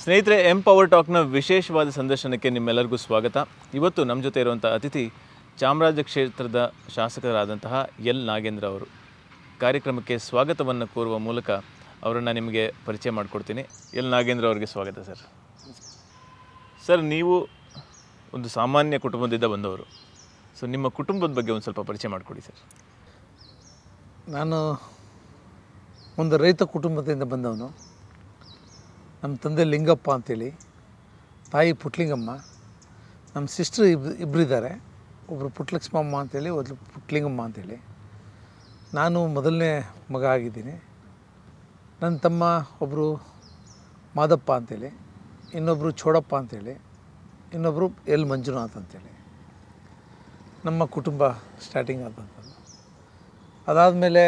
ಸ್ನೇಹಿತರೆ M power ಟಾಕ್ನ ವಿಶೇಷವಾದ ಸಂದರ್ಶನಕ್ಕೆ ನಿಮ್ಮೆಲ್ಲರಿಗೂ ಸ್ವಾಗತ ಇವತ್ತು ನಮ್ಮ ಜೊತೆ ಇರುವಂಥ ಅತಿಥಿ ಚಾಮರಾಜ ಕ್ಷೇತ್ರದ ಶಾಸಕರಾದಂತಹ ಎಲ್ ನಾಗೇಂದ್ರ ಅವರು ಕಾರ್ಯಕ್ರಮಕ್ಕೆ ಸ್ವಾಗತವನ್ನು ಕೋರುವ ಮೂಲಕ ಅವರನ್ನು ನಿಮಗೆ ಪರಿಚಯ ಮಾಡಿಕೊಡ್ತೀನಿ ಎಲ್ ನಾಗೇಂದ್ರ ಅವರಿಗೆ ಸ್ವಾಗತ ಸರ್ ಸರ್ ನೀವು ಒಂದು ಸಾಮಾನ್ಯ ಕುಟುಂಬದಿಂದ ಬಂದವರು ಸೊ ನಿಮ್ಮ ಕುಟುಂಬದ ಬಗ್ಗೆ ಒಂದು ಸ್ವಲ್ಪ ಪರಿಚಯ ಮಾಡಿಕೊಡಿ ಸರ್ ನಾನು ಒಂದು ರೈತ ಕುಟುಂಬದಿಂದ ಬಂದವನು ನಮ್ಮ ತಂದೆ ಲಿಂಗಪ್ಪ ಅಂತೇಳಿ ತಾಯಿ ಪುಟ್ಲಿಂಗಮ್ಮ ನಮ್ಮ ಸಿಸ್ಟ್ರ್ ಇಬ್ ಇಬ್ಬರಿದ್ದಾರೆ ಒಬ್ಬರು ಪುಟ್ಲಕ್ಷ್ಮಮ್ಮ ಅಂತೇಳಿ ಒಬ್ಬರು ಪುಟ್ಲಿಂಗಮ್ಮ ಅಂತೇಳಿ ನಾನು ಮೊದಲನೇ ಮಗ ಆಗಿದ್ದೀನಿ ನನ್ನ ತಮ್ಮ ಒಬ್ಬರು ಮಾದಪ್ಪ ಅಂತೇಳಿ ಇನ್ನೊಬ್ಬರು ಚೋಡಪ್ಪ ಅಂತೇಳಿ ಇನ್ನೊಬ್ಬರು ಎಲ್ ಮಂಜುನಾಥ್ ಅಂತೇಳಿ ನಮ್ಮ ಕುಟುಂಬ ಸ್ಟಾರ್ಟಿಂಗ್ ಆದಂಥದ್ದು ಅದಾದಮೇಲೆ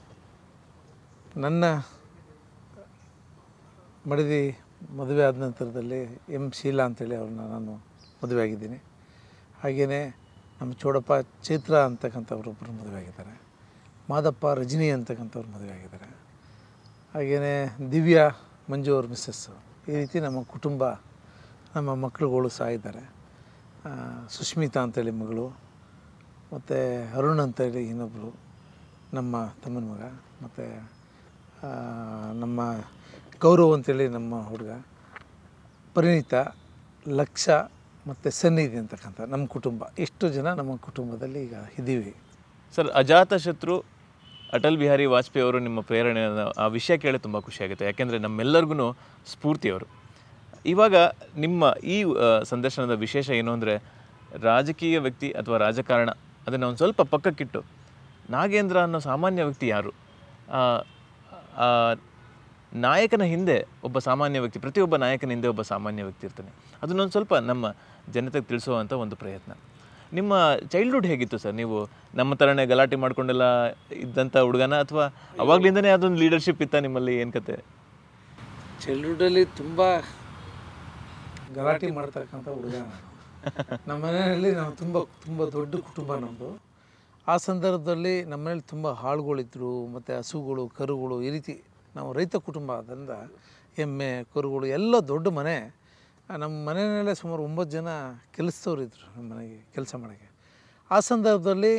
ನನ್ನ ಮಡದಿ ಮದುವೆ ಆದ ನಂತರದಲ್ಲಿ ಎಮ್ ಶೀಲಾ ಅಂತೇಳಿ ಅವ್ರನ್ನ ನಾನು ಮದುವೆ ಆಗಿದ್ದೀನಿ ಹಾಗೆಯೇ ನಮ್ಮ ಚೋಡಪ್ಪ ಚೈತ್ರ ಅಂತಕ್ಕಂಥವ್ರೊಬ್ಬರು ಮದುವೆ ಆಗಿದ್ದಾರೆ ಮಾದಪ್ಪ ರಜನಿ ಅಂತಕ್ಕಂಥವ್ರು ಮದುವೆ ಆಗಿದ್ದಾರೆ ಹಾಗೆಯೇ ದಿವ್ಯಾ ಮಂಜು ಅವ್ರ ಮಿಸ್ಸಸ್ಸು ಈ ರೀತಿ ನಮ್ಮ ಕುಟುಂಬ ನಮ್ಮ ಮಕ್ಕಳುಗಳು ಸಹ ಇದ್ದಾರೆ ಆ, ಸುಷ್ಮಿತಾ ಅಂತೇಳಿ ಮಗಳು ಮತ್ತು ಅರುಣ್ ಅಂತೇಳಿ ಇನ್ನೊಬ್ಬರು ನಮ್ಮ ತಮ್ಮನ ಮಗ ಮತ್ತು ನಮ್ಮ ಗೌರವ್ ಅಂತೇಳಿ ನಮ್ಮ ಹುಡುಗ ಪರಿಣಿತ ಲಕ್ಷ ಮತ್ತು ಸನ್ನಿಧಿ ಅಂತಕ್ಕಂಥ ನಮ್ಮ ಕುಟುಂಬ ಇಷ್ಟು ಜನ ನಮ್ಮ ಕುಟುಂಬದಲ್ಲಿ ಈಗ ಇದ್ದೀವಿ ಸರ್ ಅಜಾತ ಶತ್ರು ಅಟಲ್ ಬಿಹಾರಿ ವಾಜಪೇಯಿ ಅವರು ನಿಮ್ಮ ಪ್ರೇರಣೆ ಆ ವಿಷಯ ಕೇಳಿ ತುಂಬ ಖುಷಿಯಾಗುತ್ತೆ ಯಾಕೆಂದರೆ ನಮ್ಮೆಲ್ಲರಿಗೂ ಸ್ಫೂರ್ತಿಯವರು ಇವಾಗ ನಿಮ್ಮ ಈ ಆ, ಸಂದರ್ಶನದ ವಿಶೇಷ ಏನು ಅಂದರೆ ರಾಜಕೀಯ ವ್ಯಕ್ತಿ ಅಥವಾ ರಾಜಕಾರಣ ಅದನ್ನು ಒಂದು ಸ್ವಲ್ಪ ಪಕ್ಕಕ್ಕಿಟ್ಟು ನಾಗೇಂದ್ರ ಅನ್ನೋ ಸಾಮಾನ್ಯ ವ್ಯಕ್ತಿ ಯಾರು ಆ, ಆ, ನಾಯಕನ ಹಿಂದೆ ಒಬ್ಬ ಸಾಮಾನ್ಯ ವ್ಯಕ್ತಿ ಪ್ರತಿಯೊಬ್ಬ ನಾಯಕನ ಹಿಂದೆ ಒಬ್ಬ ಸಾಮಾನ್ಯ ವ್ಯಕ್ತಿ ಇರ್ತಾನೆ ಅದನ್ನೊಂದು ಸ್ವಲ್ಪ ನಮ್ಮ ಜನತೆಗೆ ತಿಳಿಸುವಂಥ ಒಂದು ಪ್ರಯತ್ನ ನಿಮ್ಮ ಚೈಲ್ಡ್ಹುಡ್ ಹೇಗಿತ್ತು ಸರ್ ನೀವು ನಮ್ಮ ಥರನೇ ಗಲಾಟೆ ಮಾಡ್ಕೊಂಡೆಲ್ಲ ಇದ್ದಂಥ ಹುಡುಗನ ಅಥವಾ ಅವಾಗ್ಲಿಂದನೇ ಅದೊಂದು ಲೀಡರ್ಶಿಪ್ ಇತ್ತ ನಿಮ್ಮಲ್ಲಿ ಏನು ಕತೆ ಚೈಲ್ಡ್ಹುಡ್ಡಲ್ಲಿ ತುಂಬ ಗಲಾಟೆ ಮಾಡ್ತಕ್ಕಂಥ ಹುಡುಗ ನಾನು. ನಮ್ಮ ಮನೆಯಲ್ಲಿ ನಾವು ತುಂಬ ತುಂಬ ದೊಡ್ಡ ಕುಟುಂಬ ನಮ್ಮದು ಆ ಸಂದರ್ಭದಲ್ಲಿ ನಮ್ಮ ಮನೇಲಿ ತುಂಬ ಹಾಳುಗಳಿದ್ರು ಮತ್ತು ಹಸುಗಳು ಕರುಗಳು ಈ ರೀತಿ ನಾವು ರೈತ ಕುಟುಂಬ ಆದ್ದರಿಂದ ಎಮ್ಮೆ ಕರುಗಳು ಎಲ್ಲ ದೊಡ್ಡ ಮನೆ ಆ, ನಮ್ಮ ಮನೆಯಲ್ಲೇ ಸುಮಾರು ಒಂಬತ್ತು ಜನ ಕೆಲಸದವ್ರು ಇದ್ದರು ನಮ್ಮ ಮನೆಗೆ ಕೆಲಸ ಮಾಡೋಕ್ಕೆ ಆ ಸಂದರ್ಭದಲ್ಲಿ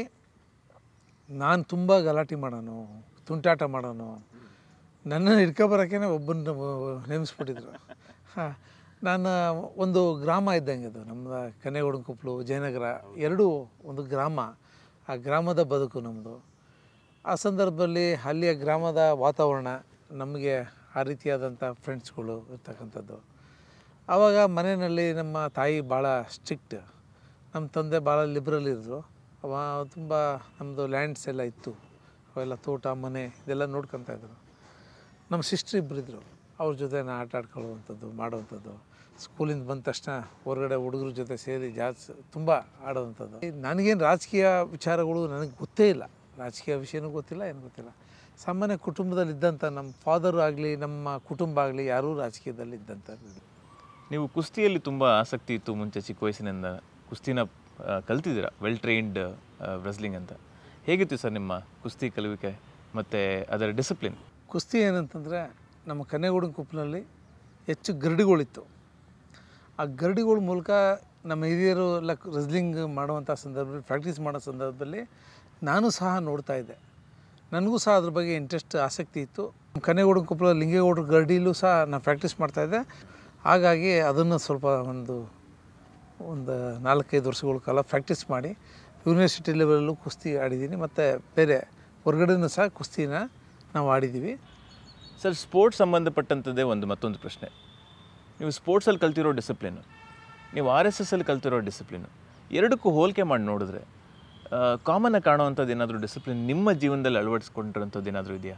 ನಾನು ತುಂಬ ಗಲಾಟೆ ಮಾಡೋನು ತುಂಟಾಟ ಮಾಡೋನು ನನ್ನನ್ನು ಹಿಡ್ಕೊಬರೋಕ್ಕೇ ಒಬ್ಬನ ನೇಮಿಸ್ಬಿಟ್ಟಿದ್ರು ಹಾಂ ನಾನು ಒಂದು ಗ್ರಾಮ ಇದ್ದಂಗೆ ಅದು ನಮ್ಮದು ಕನ್ನೆಗೊಡಂಕೊಪ್ಲು ಜಯನಗರ ಎರಡೂ ಒಂದು ಗ್ರಾಮ ಆ ಗ್ರಾಮದ ಬದುಕು ನಮ್ಮದು ಆ ಸಂದರ್ಭದಲ್ಲಿ ಅಲ್ಲಿಯ ಗ್ರಾಮದ ವಾತಾವರಣ ನಮಗೆ ಆ ರೀತಿಯಾದಂಥ ಫ್ರೆಂಡ್ಸ್ಗಳು ಇರ್ತಕ್ಕಂಥದ್ದು ಆವಾಗ ಮನೆಯಲ್ಲಿ ನಮ್ಮ ತಾಯಿ ಭಾಳ ಸ್ಟ್ರಿಕ್ಟ್ ನಮ್ಮ ತಂದೆ ಭಾಳ ಲಿಬ್ರಲ್ ಇದ್ದರು ಅವ ತುಂಬ ನಮ್ಮದು ಲ್ಯಾಂಡ್ಸ್ ಎಲ್ಲ ಇತ್ತು ಅವೆಲ್ಲ ತೋಟ ಮನೆ ಇದೆಲ್ಲ ನೋಡ್ಕೊತಾ ಇದ್ರು ನಮ್ಮ ಸಿಸ್ಟ್ರ್ ಇಬ್ಬರಿದ್ರು ಅವ್ರ ಜೊತೆ ನಾ ಆಟ ಆಡ್ಕೊಳ್ಳುವಂಥದ್ದು ಮಾಡುವಂಥದ್ದು ಸ್ಕೂಲಿಂದ ಬಂದ ತಕ್ಷಣ ಹೊರಗಡೆ ಹುಡುಗರ ಜೊತೆ ಸೇರಿ ಜಾಸ್ತಿ ತುಂಬ ಆಡೋವಂಥದ್ದು ನನಗೇನು ರಾಜಕೀಯ ವಿಚಾರಗಳು ನನಗೆ ಗೊತ್ತೇ ಇಲ್ಲ ರಾಜಕೀಯ ವಿಷಯನೂ ಗೊತ್ತಿಲ್ಲ ಏನು ಗೊತ್ತಿಲ್ಲ ಸಾಮಾನ್ಯ ಕುಟುಂಬದಲ್ಲಿ ಇದ್ದಂಥ ನಮ್ಮ ಫಾದರು ಆಗಲಿ ನಮ್ಮ ಕುಟುಂಬ ಆಗಲಿ ಯಾರೂ ರಾಜಕೀಯದಲ್ಲಿ ಇದ್ದಂಥದ್ದು ನೀವು ಕುಸ್ತಿಯಲ್ಲಿ ತುಂಬ ಆಸಕ್ತಿ ಇತ್ತು ಮುಂಚೆ ಚಿಕ್ಕ ವಯಸ್ಸಿನಿಂದ ಕುಸ್ತಿನ ಆ, ಕಲ್ತಿದ್ದೀರಾ ವೆಲ್ ಟ್ರೈನ್ಡ್ ವ್ರೆಸ್ಲಿಂಗ್ ಅಂತ ಹೇಗಿತ್ತು ಸರ್ ನಿಮ್ಮ ಕುಸ್ತಿ ಕಲಿವಿಕೆ ಮತ್ತು ಅದರ ಡಿಸಿಪ್ಲಿನ್ ಕುಸ್ತಿ ಏನಂತಂದರೆ ನಮ್ಮ ಕನ್ನೆಗೂಡಿನ ಕುಪ್ಪನಲ್ಲಿ ಹೆಚ್ಚು ಗರಡಿಗಳಿತ್ತು ಆ ಗರಡಿಗಳ ಮೂಲಕ ನಮ್ಮ ಹಿರಿಯರು ಎಲ್ಲ ರೆಸ್ಲಿಂಗ್ ಮಾಡುವಂಥ ಸಂದರ್ಭದಲ್ಲಿ ಪ್ರಾಕ್ಟೀಸ್ ಮಾಡೋ ಸಂದರ್ಭದಲ್ಲಿ ನಾನು ಸಹ ನೋಡ್ತಾ ಇದ್ದೆ ನನಗೂ ಸಹ ಅದ್ರ ಬಗ್ಗೆ ಇಂಟ್ರೆಸ್ಟ್ ಆಸಕ್ತಿ ಇತ್ತು ಕನ್ನೆಗೌಡನ ಕುಪ್ಪಳ ಲಿಂಗೇಗೌಡರ ಗರಡಿಲೂ ಸಹ ನಾನು ಪ್ರಾಕ್ಟೀಸ್ ಮಾಡ್ತಾಯಿದ್ದೆ ಹಾಗಾಗಿ ಅದನ್ನು ಸ್ವಲ್ಪ ಒಂದು ಒಂದು ನಾಲ್ಕೈದು ವರ್ಷಗಳ ಕಾಲ ಪ್ರಾಕ್ಟೀಸ್ ಮಾಡಿ ಯೂನಿವರ್ಸಿಟಿ ಲೆವೆಲಲ್ಲೂ ಕುಸ್ತಿ ಆಡಿದ್ದೀನಿ ಮತ್ತು ಬೇರೆ ಹೊರಗಡೆನೂ ಸಹ ಕುಸ್ತಿನ ನಾವು ಆಡಿದ್ದೀವಿ ಸರ್ ಸ್ಪೋರ್ಟ್ಸ್ ಸಂಬಂಧಪಟ್ಟಂಥದ್ದೇ ಒಂದು ಮತ್ತೊಂದು ಪ್ರಶ್ನೆ ನೀವು ಸ್ಪೋರ್ಟ್ಸಲ್ಲಿ ಕಲ್ತಿರೋ ಡಿಸಿಪ್ಲಿನು ನೀವು ಆರ್ ಎಸ್ ಎಸ್ ಅಲ್ಲಿ ಕಲ್ತಿರೋ ಡಿಸಿಪ್ಲಿನು ಎರಡಕ್ಕೂ ಹೋಲಿಕೆ ಮಾಡಿ ನೋಡಿದ್ರೆ ಕಾಮನ್ನಾಗಿ ಕಾಣುವಂಥದ್ದು ಏನಾದರೂ ಡಿಸಿಪ್ಲಿನ್ ನಿಮ್ಮ ಜೀವನದಲ್ಲಿ ಅಳವಡಿಸ್ಕೊಂಡಿರೋಂಥದ್ದು ಏನಾದರೂ ಇದೆಯಾ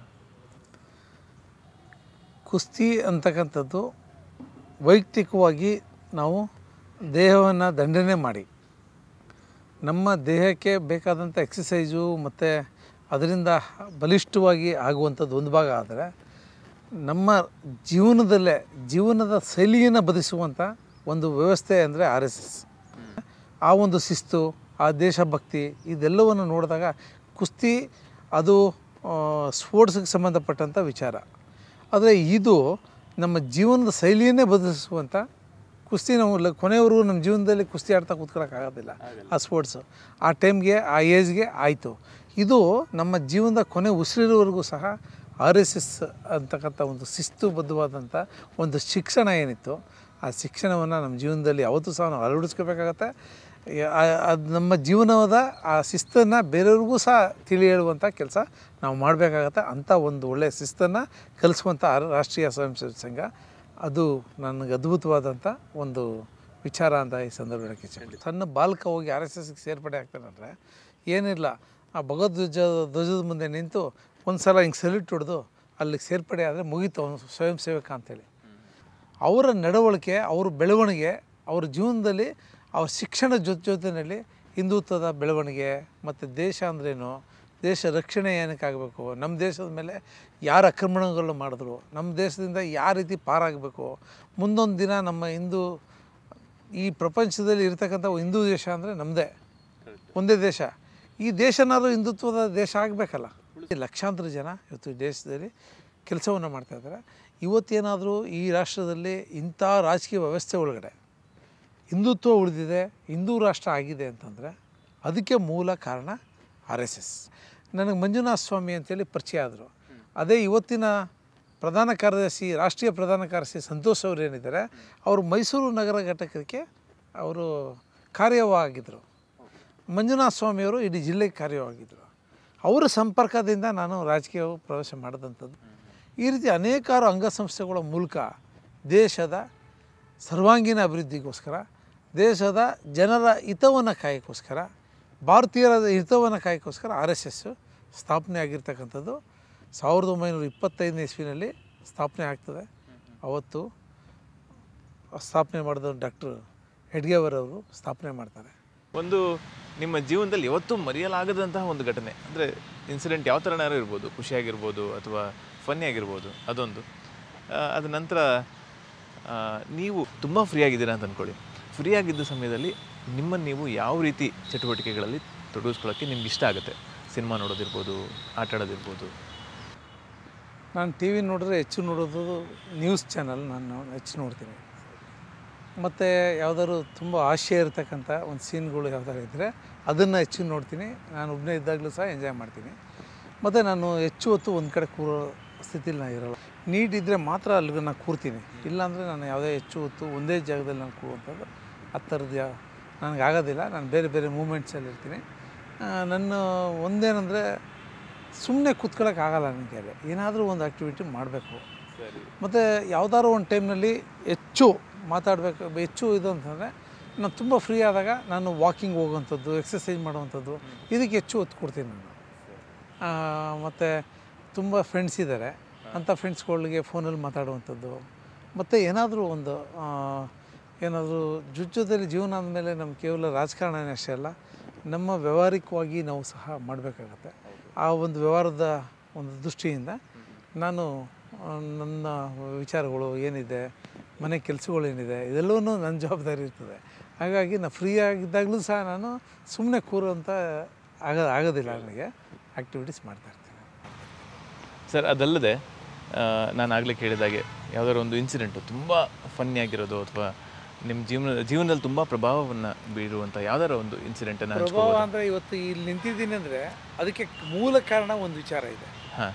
ಕುಸ್ತಿ ಅಂತಕ್ಕಂಥದ್ದು ವೈಯಕ್ತಿಕವಾಗಿ ನಾವು ದೇಹವನ್ನು ದಂಡನೆ ಮಾಡಿ ನಮ್ಮ ದೇಹಕ್ಕೆ ಬೇಕಾದಂಥ ಎಕ್ಸಸೈಸು ಮತ್ತು ಅದರಿಂದ ಬಲಿಷ್ಠವಾಗಿ ಆಗುವಂಥದ್ದು ಒಂದು ಭಾಗ ಆದರೆ ನಮ್ಮ ಜೀವನದಲ್ಲೇ ಜೀವನದ ಶೈಲಿಯನ್ನು ಬದಲಿಸುವಂಥ ಒಂದು ವ್ಯವಸ್ಥೆ ಅಂದರೆ ಆರ್ ಎಸ್ ಎಸ್ ಆ ಒಂದು ಶಿಸ್ತು ಆ ದೇಶಭಕ್ತಿ ಇದೆಲ್ಲವನ್ನು ನೋಡಿದಾಗ ಕುಸ್ತಿ ಅದು ಸ್ಪೋರ್ಟ್ಸ್ಗೆ ಸಂಬಂಧಪಟ್ಟಂಥ ವಿಚಾರ ಆದರೆ ಇದು ನಮ್ಮ ಜೀವನದ ಶೈಲಿಯನ್ನೇ ಬದಲಿಸುವಂಥ ಕುಸ್ತಿ ನಾವು ಲ ಕೊನೆಯವರೆಗೂ ನಮ್ಮ ಜೀವನದಲ್ಲಿ ಕುಸ್ತಿ ಆಡ್ತಾ ಕೂತ್ಕೊಳ್ಳೋಕ್ಕಾಗೋದಿಲ್ಲ ಆ ಸ್ಪೋರ್ಟ್ಸು ಆ ಟೈಮ್ಗೆ ಆ ಏಜ್ಗೆ ಆಯಿತು ಇದು ನಮ್ಮ ಜೀವನದ ಕೊನೆ ಉಸಿರಿರೋವರೆಗೂ ಸಹ ಆರ್ ಎಸ್ ಎಸ್ ಅಂತಕ್ಕಂಥ ಒಂದು ಶಿಸ್ತುಬದ್ಧವಾದಂಥ ಒಂದು ಶಿಕ್ಷಣ ಏನಿತ್ತು ಆ ಶಿಕ್ಷಣವನ್ನು ನಮ್ಮ ಜೀವನದಲ್ಲಿ ಯಾವತ್ತೂ ಸಹ ನಾವು ಅಳವಡಿಸ್ಕೋಬೇಕಾಗತ್ತೆ ಅದು ನಮ್ಮ ಜೀವನದ ಆ ಶಿಸ್ತನ್ನು ಬೇರೆಯವ್ರಿಗೂ ಸಹ ತಿಳಿ ಹೇಳುವಂಥ ಕೆಲಸ ನಾವು ಮಾಡಬೇಕಾಗತ್ತೆ ಅಂಥ ಒಂದು ಒಳ್ಳೆಯ ಶಿಸ್ತನ್ನು ಕಲಿಸುವಂಥ ಆ- ರಾಷ್ಟ್ರೀಯ ಸ್ವಯಂ ಸೇವಕ ಸಂಘ ಅದು ನನಗೆ ಅದ್ಭುತವಾದಂಥ ಒಂದು ವಿಚಾರ ಅಂತ ಈ ಸಂದರ್ಭ ಹೇಳಕ್ಕೆ ಇಚ್ಛೆ ಸಣ್ಣ ಬಾಲಕ ಹೋಗಿ ಆರ್ ಎಸ್ ಎಸ್ಗೆ ಸೇರ್ಪಡೆ ಆಗ್ತಾನಂದರೆ ಏನಿಲ್ಲ ಆ ಭಗವದ್ವಜ ಧ್ವಜದ ಮುಂದೆ ನಿಂತು ಒಂದು ಸಲ ಹಿಂಗೆ ಸೆಲ್ಯೂಟ್ ಹೊಡೆದು ಅಲ್ಲಿಗೆ ಸೇರ್ಪಡೆ ಆದರೆ ಮುಗೀತು ಅವನು ಸ್ವಯಂ ಸೇವಕ ಅಂತೇಳಿ ಅವರ ನಡವಳಿಕೆ ಅವ್ರ ಬೆಳವಣಿಗೆ ಅವ್ರ ಜೀವನದಲ್ಲಿ ಅವ್ರ ಶಿಕ್ಷಣ ಜೊತೆ ಜೊತೆಯಲ್ಲಿ ಹಿಂದುತ್ವದ ಬೆಳವಣಿಗೆ ಮತ್ತು ದೇಶ ಅಂದ್ರೇನು ದೇಶ ರಕ್ಷಣೆ ಏನಕ್ಕಾಗಬೇಕು ನಮ್ಮ ದೇಶದ ಮೇಲೆ ಯಾರು ಆಕ್ರಮಣಗಳು ಮಾಡಿದ್ರು ನಮ್ಮ ದೇಶದಿಂದ ಯಾವ ರೀತಿ ಪಾರಾಗಬೇಕು ಮುಂದೊಂದು ದಿನ ನಮ್ಮ ಹಿಂದೂ ಈ ಪ್ರಪಂಚದಲ್ಲಿ ಇರ್ತಕ್ಕಂಥ ಹಿಂದೂ ದೇಶ ಅಂದರೆ ನಮ್ಮದೇ ಒಂದೇ ದೇಶ ಈ ದೇಶನಾದ್ರೂ ಹಿಂದುತ್ವದ ದೇಶ ಆಗಬೇಕಲ್ಲ ಲಕ್ಷಾಂತರ ಜನ ಇವತ್ತು ಈ ದೇಶದಲ್ಲಿ ಕೆಲಸವನ್ನು ಮಾಡ್ತಾ ಇದ್ದಾರೆ ಇವತ್ತೇನಾದರೂ ಈ ರಾಷ್ಟ್ರದಲ್ಲಿ ಇಂಥ ರಾಜಕೀಯ ವ್ಯವಸ್ಥೆ ಒಳಗಡೆ ಹಿಂದುತ್ವ ಉಳಿದಿದೆ ಹಿಂದೂ ರಾಷ್ಟ್ರ ಆಗಿದೆ ಅಂತಂದರೆ ಅದಕ್ಕೆ ಮೂಲ ಕಾರಣ ಆರ್ ಎಸ್ ಎಸ್ ನನಗೆ ಮಂಜುನಾಥ ಸ್ವಾಮಿ ಅಂತೇಳಿ ಪರಿಚಯ ಆದರು ಅದೇ ಇವತ್ತಿನ ಪ್ರಧಾನ ಕಾರ್ಯದರ್ಶಿ ರಾಷ್ಟ್ರೀಯ ಪ್ರಧಾನ ಕಾರ್ಯದರ್ಶಿ ಸಂತೋಷ್ ಅವರು ಏನಿದ್ದಾರೆ ಅವರು ಮೈಸೂರು ನಗರ ಘಟಕಕ್ಕೆ ಅವರು ಕಾರ್ಯವಾಗಿದ್ದರು ಮಂಜುನಾಥ ಸ್ವಾಮಿಯವರು ಇಡೀ ಜಿಲ್ಲೆಗೆ ಕಾರ್ಯವಾಗಿದ್ದರು ಅವರ ಸಂಪರ್ಕದಿಂದ ನಾನು ರಾಜಕೀಯ ಪ್ರವೇಶ ಮಾಡಿದಂಥದ್ದು ಈ ರೀತಿ ಅನೇಕಾರು ಅಂಗಸಂಸ್ಥೆಗಳ ಮೂಲಕ ದೇಶದ ಸರ್ವಾಂಗೀಣ ಅಭಿವೃದ್ಧಿಗೋಸ್ಕರ ದೇಶದ ಜನರ ಹಿತವನ್ನು ಕಾಯೋಕ್ಕೋಸ್ಕರ ಭಾರತೀಯರ ಹಿತವನ್ನು ಕಾಯೋಕ್ಕೋಸ್ಕರ ಆರ್ ಎಸ್ ಎಸ್ಸು ಸ್ಥಾಪನೆ ಆಗಿರ್ತಕ್ಕಂಥದ್ದು ಸಾವಿರದ ಒಂಬೈನೂರ ಇಪ್ಪತ್ತೈದನೇ ಇಸ್ವಿನಲ್ಲಿ ಸ್ಥಾಪನೆ ಆಗ್ತದೆ ಅವತ್ತು ಸ್ಥಾಪನೆ ಮಾಡಿದ ಡಾಕ್ಟರ್ ಹೆಡ್ಗೇವರ್ ಅವರು ಸ್ಥಾಪನೆ ಮಾಡ್ತಾರೆ ಒಂದು ನಿಮ್ಮ ಜೀವನದಲ್ಲಿ ಯಾವತ್ತೂ ಮರೆಯಲಾಗದಂತಹ ಒಂದು ಘಟನೆ ಅಂದರೆ ಇನ್ಸಿಡೆಂಟ್ ಯಾವ ಥರನಾರು ಇರ್ಬೋದು ಖುಷಿಯಾಗಿರ್ಬೋದು ಅಥವಾ ಫನ್ನಿ ಆಗಿರ್ಬೋದು ಅದೊಂದು ಆ, ಅದ ನಂತರ ಆ, ನೀವು ತುಂಬ ಫ್ರೀ ಆಗಿದ್ದೀರಾ ಅಂತ ಅಂದ್ಕೊಳ್ಳಿ ಫ್ರೀ ಆಗಿದ್ದ ಸಮಯದಲ್ಲಿ ನಿಮ್ಮನ್ನು ನೀವು ಯಾವ ರೀತಿ ಚಟುವಟಿಕೆಗಳಲ್ಲಿ ತೊಡಗಿಸ್ಕೊಳ್ಳೋಕ್ಕೆ ನಿಮ್ಗೆ ಇಷ್ಟ ಆಗುತ್ತೆ ಸಿನಿಮಾ ನೋಡೋದಿರ್ಬೋದು ಆಟ ಆಡೋದಿರ್ಬೋದು ನಾನು ಟಿ ವಿ ನೋಡಿದ್ರೆ ಹೆಚ್ಚು ನೋಡೋದು ನ್ಯೂಸ್ ಚಾನಲ್ ನಾನು ಹೆಚ್ಚು ನೋಡ್ತೀನಿ ಮತ್ತು ಯಾವ್ದಾದ್ರು ತುಂಬ ಆಶಯ ಇರತಕ್ಕಂಥ ಒಂದು ಸೀನ್ಗಳು ಯಾವ್ದಾರು ಇದ್ದರೆ ಅದನ್ನು ಹೆಚ್ಚು ನೋಡ್ತೀನಿ ನಾನು ಒಬ್ಬನೇ ಇದ್ದಾಗಲೂ ಸಹ ಎಂಜಾಯ್ ಮಾಡ್ತೀನಿ ಮತ್ತು ನಾನು ಹೆಚ್ಚು ಹೊತ್ತು ಒಂದು ಕಡೆ ಕೂರೋ ಸ್ಥಿತಿಲಿ ನಾನು ಇರೋಲ್ಲ ನೀಡ್ ಇದ್ದರೆ ಮಾತ್ರ ಅಲ್ಲಿಗೆ ನಾನು ಕೂರ್ತೀನಿ ಇಲ್ಲಾಂದರೆ ನಾನು ಯಾವುದೇ ಹೆಚ್ಚು ಹೊತ್ತು ಒಂದೇ ಜಾಗದಲ್ಲಿ ನಾನು ಕೂರುವಂಥದ್ದು ಆ ಥರದ್ದು ಯಾ ನನಗೆ ಆಗೋದಿಲ್ಲ ನಾನು ಬೇರೆ ಬೇರೆ ಮೂಮೆಂಟ್ಸಲ್ಲಿ ಇರ್ತೀನಿ ಆ, ನನ್ನ ಒಂದೇನೆಂದರೆ ಸುಮ್ಮನೆ ಕೂತ್ಕೊಳ್ಳೋಕ್ಕಾಗಲ್ಲ ನನಗೆ ಅಲ್ಲಿ ಏನಾದರೂ ಒಂದು ಆ್ಯಕ್ಟಿವಿಟಿ ಮಾಡಬೇಕು ಮತ್ತು ಯಾವುದಾದ್ರು ಒಂದು ಟೈಮ್ನಲ್ಲಿ ಹೆಚ್ಚು ಮಾತಾಡಬೇಕು ಹೆಚ್ಚು ಇದು ಅಂತಂದರೆ ನಾನು ತುಂಬ ಫ್ರೀ ಆದಾಗ ನಾನು ವಾಕಿಂಗ್ ಹೋಗುವಂಥದ್ದು ಎಕ್ಸಸೈಸ್ ಮಾಡುವಂಥದ್ದು ಇದಕ್ಕೆ ಹೆಚ್ಚು ಒತ್ತು ಕೊಡ್ತೀನಿ ನಾನು ಮತ್ತು ತುಂಬ ಫ್ರೆಂಡ್ಸ್ ಇದ್ದಾರೆ ಅಂಥ ಫ್ರೆಂಡ್ಸ್ಗಳಿಗೆ ಫೋನಲ್ಲಿ ಮಾತಾಡುವಂಥದ್ದು ಮತ್ತು ಏನಾದರೂ ಒಂದು ಆ, ಏನಾದರೂ ಜುಜ್ಜದಲ್ಲಿ ಜೀವನ ಅಂದಮೇಲೆ ನಮ್ಮ ಕೇವಲ ರಾಜಕಾರಣನೇ ಅಷ್ಟೇ ಅಲ್ಲ ನಮ್ಮ ವ್ಯವಹಾರಿಕವಾಗಿ ನಾವು ಸಹ ಮಾಡಬೇಕಾಗತ್ತೆ ಆ ಒಂದು ವ್ಯವಹಾರದ ಒಂದು ದೃಷ್ಟಿಯಿಂದ ನಾನು ಆ, ನನ್ನ ವಿಚಾರಗಳು ಏನಿದೆ ಮನೆ ಕೆಲಸಗಳು ಏನಿದೆ ಇದೆಲ್ಲವೂ ನನ್ನ ಜವಾಬ್ದಾರಿ ಇರ್ತದೆ ಹಾಗಾಗಿ ನಾನು ಫ್ರೀ ಆಗಿದ್ದಾಗಲೂ ಸಹ ನಾನು ಸುಮ್ಮನೆ ಕೂರುವಂಥ ಆಗ ಆಗೋದಿಲ್ಲ ನನಗೆ ಆ್ಯಕ್ಟಿವಿಟೀಸ್ ಮಾಡ್ತಾ ಇರ್ತೀನಿ ಸರ್ ಅದಲ್ಲದೆ ನಾನು ಆಗಲೇ ಕೇಳಿದಾಗೆ ಯಾವುದಾದ್ರು ಒಂದು ಇನ್ಸಿಡೆಂಟು ತುಂಬ ಫನ್ನಿ ಆಗಿರೋದು ಅಥವಾ ನಿಮ್ಮ ಜೀವನ ಜೀವನದಲ್ಲಿ ತುಂಬ ಪ್ರಭಾವವನ್ನು ಬೀರುವಂಥ ಯಾವ್ದಾರ ಒಂದು ಇನ್ಸಿಡೆಂಟನ್ನು ಪ್ರಭಾವ ಅಂದರೆ ಇವತ್ತು ಇಲ್ಲಿ ನಿಂತಿದ್ದೀನಿ ಅಂದರೆ ಅದಕ್ಕೆ ಮೂಲ ಕಾರಣ ಒಂದು ವಿಚಾರ ಇದೆ ಹಾಂ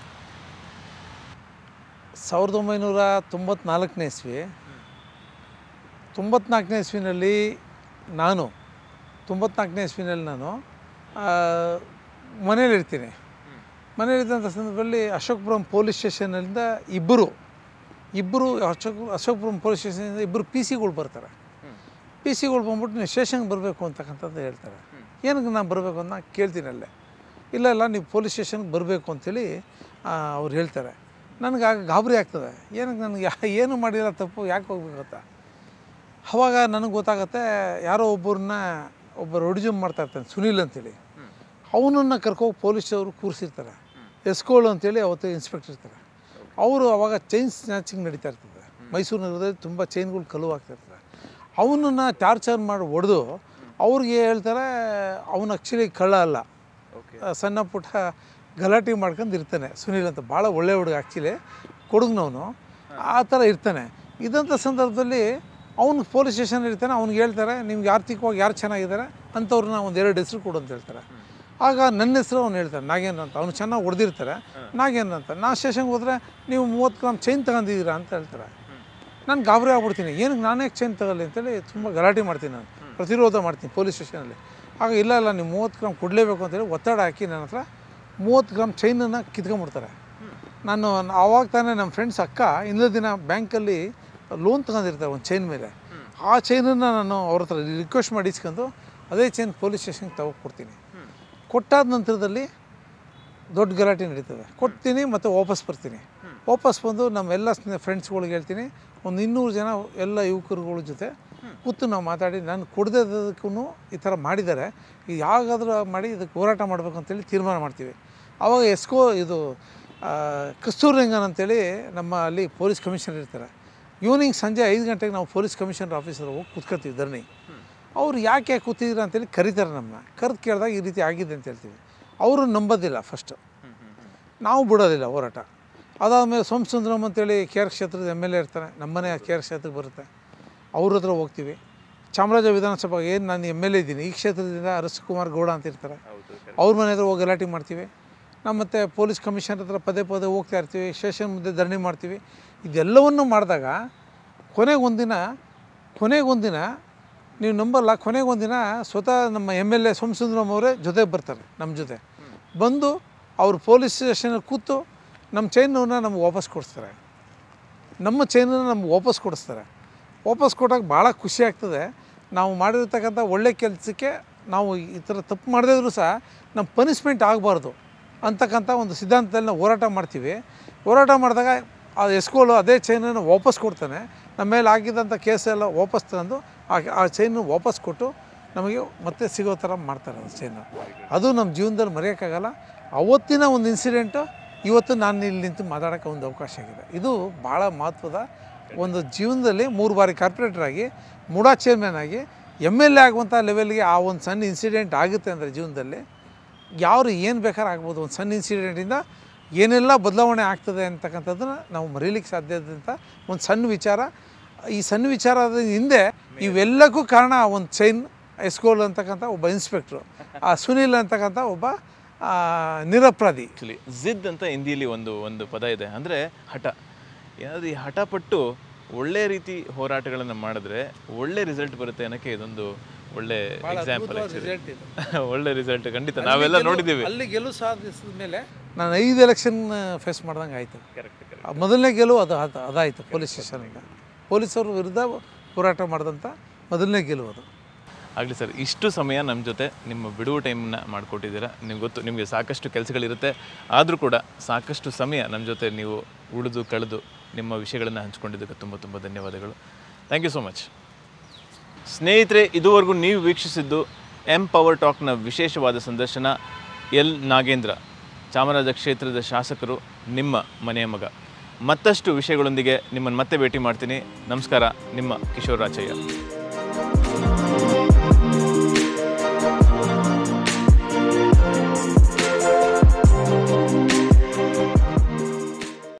ಸಾವಿರದ ಒಂಬೈನೂರ ತೊಂಬತ್ನಾಲ್ಕನೇ ಇಸ್ವಿ ತೊಂಬತ್ನಾಲ್ಕನೇ ಇಸ್ವಿನಲ್ಲಿ ನಾನು ತೊಂಬತ್ನಾಲ್ಕನೇ ಇಸ್ವಿನಲ್ಲಿ ನಾನು ಮನೇಲಿರ್ತೀನಿ ಮನೇಲಿದ್ದಂಥ ಸಂದರ್ಭದಲ್ಲಿ ಅಶೋಕಪುರಂ ಪೊಲೀಸ್ ಸ್ಟೇಷನಿಂದ ಇಬ್ಬರು ಇಬ್ಬರು ಅಶೋಕ್ ಅಶೋಕಪುರಂ ಪೊಲೀಸ್ ಸ್ಟೇಷನಿಂದ ಇಬ್ಬರು ಪಿ ಸಿಗಳು ಬರ್ತಾರೆ ಪಿ ಸಿಗಳು ಬಂದ್ಬಿಟ್ಟು ನೀವು ಸ್ಟೇಷನ್ಗೆ ಬರಬೇಕು ಅಂತಕ್ಕಂಥದ್ದು ಹೇಳ್ತಾರೆ ಏನಕ್ಕೆ ನಾನು ಬರಬೇಕು ಅಂತ ನಾನು ಕೇಳ್ತೀನಿ ಅಲ್ಲೇ ಇಲ್ಲ ಇಲ್ಲ ನೀವು ಪೊಲೀಸ್ ಸ್ಟೇಷನ್ಗೆ ಬರಬೇಕು ಅಂತೇಳಿ ಅವ್ರು ಹೇಳ್ತಾರೆ ನನಗೆ ಆಗ ಗಾಬರಿ ಆಗ್ತದೆ ಏನಕ್ಕೆ ನನಗೆ ಯಾ ಏನು ಮಾಡಿಲ್ಲ ತಪ್ಪು ಯಾಕೆ ಹೋಗ್ಬೇಕು ಅಂತ ಅವಾಗ ನನಗೆ ಗೊತ್ತಾಗತ್ತೆ ಯಾರೋ ಒಬ್ಬರನ್ನ ಒಬ್ಬ ರೊಡಿಜಮ್ ಮಾಡ್ತಾ ಇರ್ತಾನೆ ಸುನೀಲ್ ಅಂತೇಳಿ ಅವನನ್ನು ಕರ್ಕೋಗಿ ಪೊಲೀಸ್ ಅವರು ಕೂರಿಸಿರ್ತಾರೆ ಎಸ್ಕೋಳು ಅಂತೇಳಿ ಅವತ್ತು ಇನ್ಸ್ಪೆಕ್ಟರ್ ಇರ್ತಾರೆ ಅವರು ಅವಾಗ ಚೈನ್ ಸ್ನ್ಯಾಚಿಂಗ್ ನಡೀತಾ ಇರ್ತದೆ ಮೈಸೂರು ನಗರದಲ್ಲಿ ತುಂಬ ಚೈನ್ಗಳು ಕಳುವು ಆಗ್ತಾ ಇರ್ತದೆ ಅವನನ್ನು ಟಾರ್ಚರ್ ಮಾಡಿ ಹೊಡೆದು ಅವ್ರಿಗೆ ಹೇಳ್ತಾರೆ ಅವನು ಆ್ಯಕ್ಚುಲಿ ಕಳ್ಳ ಅಲ್ಲ ಆ, ಸಣ್ಣ ಪುಟ್ಟ ಗಲಾಟೆ ಮಾಡ್ಕೊಂಡು ಇರ್ತಾನೆ ಸುನೀಲ್ ಅಂತ ಭಾಳ ಒಳ್ಳೆ ಹುಡುಗ ಆ್ಯಕ್ಚುಲಿ ಕೊಡಗ್ನವನು ಆ ಥರ ಇರ್ತಾನೆ ಇದಂಥ ಸಂದರ್ಭದಲ್ಲಿ ಅವ್ನು ಪೊಲೀಸ್ ಸ್ಟೇಷನ್ ಇರ್ತಾನೆ ಅವ್ನಿಗೆ ಹೇಳ್ತಾರೆ ನಿಮ್ಗೆ ಆರ್ಥಿಕವಾಗಿ ಯಾರು ಚೆನ್ನಾಗಿದ್ದಾರೆ ಅಂಥವ್ರನ್ನ ಒಂದು ಎರಡು ಹೆಸರು ಕೊಡು ಅಂತ ಹೇಳ್ತಾರೆ ಆಗ ನನ್ನ ಹೆಸರು ಅವ್ನು ಹೇಳ್ತಾನೆ ನಾಗೇನ್ ಅಂತ ಅವ್ನು ಚೆನ್ನಾಗಿ ಹೊಡೆದಿರ್ತಾರೆ ನಾಗೇನ್ ಅಂತ ನಾ ಸ್ಟೇಷನ್ಗೆ ಹೋದರೆ ನೀವು ಮೂವತ್ತು ಗ್ರಾಮ್ ಚೈನ್ ತಗೊಂಡಿದ್ದೀರಾ ಅಂತ ಹೇಳ್ತಾರೆ ನಾನು ಗಾಬರಿ ಆಗ್ಬಿಡ್ತೀನಿ ಏನಕ್ಕೆ ನಾನೇ ಚೈನ್ ತಗೊಳ್ಳಿ ಅಂತೇಳಿ ತುಂಬ ಗಲಾಟೆ ಮಾಡ್ತೀನಿ ನಾನು ಪ್ರತಿರೋಧ ಮಾಡ್ತೀನಿ ಪೊಲೀಸ್ ಸ್ಟೇಷನಲ್ಲಿ ಆಗ ಇಲ್ಲ ಇಲ್ಲ ನೀವು ಮೂವತ್ತು ಗ್ರಾಮ್ ಕೊಡಲೇಬೇಕು ಅಂತೇಳಿ ಒತ್ತಡ ಹಾಕಿ ನನ್ನ ಹತ್ರ ಮೂವತ್ತು ಗ್ರಾಮ್ ಚೈನನ್ನು ಕಿತ್ಕೊಂಡ್ಬಿಡ್ತಾರೆ ನಾನು ಆವಾಗ ತಾನೇ ನಮ್ಮ ಫ್ರೆಂಡ್ಸ್ ಅಕ್ಕ ಇನ್ನೊಂದು ದಿನ ಬ್ಯಾಂಕಲ್ಲಿ ಲೋನ್ ತಗೊಂಡಿರ್ತಾರೆ ಒಂದು ಚೈನ್ ಮೇಲೆ ಆ ಚೈನನ್ನು ನಾನು ಅವ್ರ ಹತ್ರ ರಿಕ್ವೆಸ್ಟ್ ಮಾಡಿ ಇಸ್ಕೊಂಡು ಅದೇ ಚೈನ್ ಪೊಲೀಸ್ ಸ್ಟೇಷನ್ಗೆ ತಗೊಡ್ತೀನಿ ಕೊಟ್ಟಾದ ನಂತರದಲ್ಲಿ ದೊಡ್ಡ ಗಲಾಟೆ ನಡೀತದೆ ಕೊಡ್ತೀನಿ ಮತ್ತು ವಾಪಸ್ ಬರ್ತೀನಿ ವಾಪಸ್ ಬಂದು ನಮ್ಮೆಲ್ಲ ಫ್ರೆಂಡ್ಸ್ಗಳಿಗೆ ಹೇಳ್ತೀನಿ ಒಂದು ಇನ್ನೂರು ಜನ ಎಲ್ಲ ಯುವಕರುಗಳ ಜೊತೆ ಕೂತು ನಾವು ಮಾತಾಡಿ ನಾನು ಕೊಡದೇದಕ್ಕೂ ಈ ಥರ ಮಾಡಿದ್ದಾರೆ ಇದು ಯಾವಾಗಾದ್ರೂ ಮಾಡಿ ಇದಕ್ಕೆ ಹೋರಾಟ ಮಾಡಬೇಕು ಅಂತೇಳಿ ತೀರ್ಮಾನ ಮಾಡ್ತೀವಿ ಆವಾಗ ಎಸ್ಕೋ ಇದು ಆ, ಕಸ್ತೂರಿ ರಂಗನ್ ಅಂತೇಳಿ ನಮ್ಮ ಅಲ್ಲಿ ಪೊಲೀಸ್ ಕಮಿಷನರ್ ಇರ್ತಾರೆ ಈವ್ನಿಂಗ್ ಸಂಜೆ ಐದು ಗಂಟೆಗೆ ನಾವು ಪೊಲೀಸ್ ಕಮಿಷನರ್ ಆಫೀಸರ್ ಹೋಗಿ ಕೂತ್ಕೊತೀವಿ ಧರಣಿ ಅವ್ರು ಯಾಕೆ ಕೂತಿದ್ದೀರ ಅಂತೇಳಿ ಕರೀತಾರೆ ನಮ್ಮನ್ನ ಕರೆದು ಕೇಳಿದಾಗ ಈ ರೀತಿ ಆಗಿದೆ ಅಂತ ಹೇಳ್ತೀವಿ ಅವರು ನಂಬೋದಿಲ್ಲ ಫಸ್ಟು ನಾವು ಬಿಡೋದಿಲ್ಲ ಹೋರಾಟ ಅದಾದಮೇಲೆ ಸೋಮಸುಂದರಂ ಅಂತೇಳಿ ಕೆ ಆರ್ ಕ್ಷೇತ್ರದ ಎಮ್ ಎಲ್ ಎ ಇರ್ತಾರೆ ನಮ್ಮನೆ ಕೆ ಆರ್ ಕ್ಷೇತ್ರಕ್ಕೆ ಬರುತ್ತೆ ಅವ್ರ ಹತ್ರ ಹೋಗ್ತೀವಿ ಚಾಮರಾಜ ವಿಧಾನಸಭಾ ಏನು ನಾನು ಎಮ್ ಎಲ್ ಎ ಇದ್ದೀನಿ ಈ ಕ್ಷೇತ್ರದಿಂದ ಅರಸ್ ಕುಮಾರ್ ಗೌಡ ಅಂತ ಇರ್ತಾರೆ ಅವ್ರ ಮನೆ ಹತ್ರ ಹೋಗಿ ಗಲಾಟೆ ಮಾಡ್ತೀವಿ ನಮ್ಮ ಮತ್ತೆ ಪೊಲೀಸ್ ಕಮಿಷನರ್ ಹತ್ರ ಪದೇ ಪದೇ ಹೋಗ್ತಾ ಇರ್ತೀವಿ ಸ್ಟೇಷನ್ ಮುಂದೆ ಧರಣಿ ಮಾಡ್ತೀವಿ ಇದೆಲ್ಲವನ್ನು ಮಾಡಿದಾಗ ಕೊನೆಗೆ ಒಂದಿನ ಕೊನೆಗೆ ಒಂದಿನ ನೀವು ನಂಬಲ್ಲ ಕೊನೆಗೆ ಒಂದಿನ ಸ್ವತಃ ನಮ್ಮ ಎಮ್ ಎಲ್ ಎ ಸೋಮಸುಂದರಂ ಅವರೇ ಜೊತೆಗೆ ಬರ್ತಾರೆ ನಮ್ಮ ಜೊತೆ ಬಂದು ಅವ್ರು ಪೊಲೀಸ್ ಸ್ಟೇಷನಲ್ಲಿ ಕೂತು ನಮ್ಮ ಚೈನನ್ನ ನಮ್ಗೆ ವಾಪಸ್ ಕೊಡಿಸ್ತಾರೆ ನಮ್ಮ ಚೈನನ್ನು ನಮ್ಗೆ ವಾಪಸ್ ಕೊಡಿಸ್ತಾರೆ ವಾಪಸ್ ಕೊಟ್ಟಾಗ ಭಾಳ ಖುಷಿ ಆಗ್ತದೆ ನಾವು ಮಾಡಿರ್ತಕ್ಕಂಥ ಒಳ್ಳೆ ಕೆಲಸಕ್ಕೆ ನಾವು ಈ ಥರ ತಪ್ಪು ಮಾಡದಿದ್ರು ಸಹ ನಮ್ಮ ಪನಿಷ್ಮೆಂಟ್ ಆಗಬಾರ್ದು ಅಂತಕ್ಕಂಥ ಒಂದು ಸಿದ್ಧಾಂತದಲ್ಲಿ ನಾವು ಹೋರಾಟ ಮಾಡ್ತೀವಿ ಹೋರಾಟ ಮಾಡಿದಾಗ ಆ ಎಸ್ಕೋಲು ಅದೇ ಚೈನನ್ನು ವಾಪಸ್ ಕೊಡ್ತಾನೆ ನಮ್ಮ ಮೇಲೆ ಆಗಿದ್ದಂಥ ಕೇಸೆಲ್ಲ ವಾಪಸ್ ತಗೊಂಡು ಆ ಆ ಚೈನ ವಾಪಸ್ ಕೊಟ್ಟು ನಮಗೆ ಮತ್ತೆ ಸಿಗೋ ಥರ ಮಾಡ್ತಾರೆ ಅದು ಚೈನ ಅದು ನಮ್ಮ ಜೀವನದಲ್ಲಿ ಮರೆಯೋಕ್ಕಾಗಲ್ಲ ಅವತ್ತಿನ ಒಂದು ಇನ್ಸಿಡೆಂಟು ಇವತ್ತು ನಾನು ಇಲ್ಲಿ ನಿಂತು ಮಾತಾಡೋಕ್ಕೆ ಒಂದು ಅವಕಾಶ ಆಗಿದೆ ಇದು ಭಾಳ ಮಹತ್ವದ ಒಂದು ಜೀವನದಲ್ಲಿ ಮೂರು ಬಾರಿ ಕಾರ್ಪೊರೇಟರ್ ಆಗಿ ಮೂಡಾ ಚೇರ್ಮನ್ ಆಗಿ ಎಮ್ ಎಲ್ ಎ ಆಗುವಂಥ ಲೆವೆಲ್ಗೆ ಆ ಒಂದು ಸಣ್ಣ ಇನ್ಸಿಡೆಂಟ್ ಆಗುತ್ತೆ ಅಂದರೆ ಜೀವನದಲ್ಲಿ ಯಾರು ಏನು ಬೇಕಾದ್ರೆ ಆಗ್ಬೋದು ಒಂದು ಸಣ್ಣ ಇನ್ಸಿಡೆಂಟಿಂದ ಏನೆಲ್ಲ ಬದಲಾವಣೆ ಆಗ್ತದೆ ಅಂತಕ್ಕಂಥದ್ದನ್ನು ನಾವು ಮರೀಲಿಕ್ಕೆ ಸಾಧ್ಯ ಇದ್ದಂಥ ಒಂದು ಸಣ್ಣ ವಿಚಾರ ಈ ಸಣ್ಣ ವಿಚಾರದ ಹಿಂದೆ ಇವೆಲ್ಲಕ್ಕೂ ಕಾರಣ ಆ ಒಂದು ಚೈನ್ ಎಸ್ಕೋಲ್ ಅಂತಕ್ಕಂಥ ಒಬ್ಬ ಇನ್ಸ್ಪೆಕ್ಟ್ರು ಆ ಸುನಿಲ್ ಅಂತಕ್ಕಂಥ ಒಬ್ಬ ಆ, ನಿರಪರಾಧಿ ಆ್ಯಕ್ಚುಲಿ ಜಿದ್ ಅಂತ ಹಿಂದಿಯಲ್ಲಿ ಒಂದು ಒಂದು ಪದ ಇದೆ ಅಂದರೆ ಹಠ ಏನಾದರೂ ಈ ಹಠ ಪಟ್ಟು ಒಳ್ಳೆ ರೀತಿ ಹೋರಾಟಗಳನ್ನು ಮಾಡಿದ್ರೆ ಒಳ್ಳೆ ರಿಸಲ್ಟ್ ಬರುತ್ತೆ ಅನ್ನೋಕ್ಕೆ ಇದೊಂದು ಒಳ್ಳೆ ಎಕ್ಸಾಂಪಲ್ ರಿಸಲ್ಟ್ ಇದು ಒಳ್ಳೆ ರಿಸಲ್ಟ್ ಖಂಡಿತ ನಾವೆಲ್ಲ ನೋಡಿದ್ದೀವಿ ಅಲ್ಲಿ ಗೆಲುವು ಸಾಧಿಸಿದ ಮೇಲೆ ನಾನು ಐದು ಎಲೆಕ್ಷನ್ ಫೇಸ್ ಮಾಡ್ದಂಗೆ ಆಯಿತು ಕರೆಕ್ಟ್ ಕರೆಕ್ಟ್ ಆ ಮೊದಲನೇ ಗೆಲುವು ಅದು ಅದು ಅದಾಯಿತು ಪೊಲೀಸ್ ಸ್ಟೇಷನಿಂದ ಪೊಲೀಸರ ವಿರುದ್ಧ ಹೋರಾಟ ಮಾಡಿದಂಥ ಮೊದಲನೇ ಗೆಲುವು ಅದು ಆಗಲಿ ಸರ್ ಇಷ್ಟು ಸಮಯ ನಮ್ಮ ಜೊತೆ ನಿಮ್ಮ ಬಿಡುವು ಟೈಮನ್ನ ಮಾಡಿಕೊಟ್ಟಿದ್ದೀರಾ ನಿಮ್ಗೆ ಗೊತ್ತು ನಿಮಗೆ ಸಾಕಷ್ಟು ಕೆಲಸಗಳಿರುತ್ತೆ ಆದರೂ ಕೂಡ ಸಾಕಷ್ಟು ಸಮಯ ನಮ್ಮ ಜೊತೆ ನೀವು ಉಳಿದು ಕಳೆದು ನಿಮ್ಮ ವಿಷಯಗಳನ್ನು ಹಂಚ್ಕೊಂಡಿದ್ದಕ್ಕೆ ತುಂಬ ತುಂಬ ಧನ್ಯವಾದಗಳು ಥ್ಯಾಂಕ್ ಯು ಸೊ ಮಚ್ ಸ್ನೇಹಿತರೆ ಇದುವರೆಗೂ ನೀವು ವೀಕ್ಷಿಸಿದ್ದು ಎಂ ಪವರ್ ಟಾಕ್ನ ವಿಶೇಷವಾದ ಸಂದರ್ಶನ ಎಲ್ ನಾಗೇಂದ್ರ ಚಾಮರಾಜ ಕ್ಷೇತ್ರದ ಶಾಸಕರು ನಿಮ್ಮ ಮನೆಯ ಮಗ ಮತ್ತಷ್ಟು ವಿಷಯಗಳೊಂದಿಗೆ ನಿಮ್ಮನ್ನು ಮತ್ತೆ ಭೇಟಿ ಮಾಡ್ತೀನಿ ನಮಸ್ಕಾರ ನಿಮ್ಮ ಕಿಶೋರ್ ರಾಚಯ್ಯ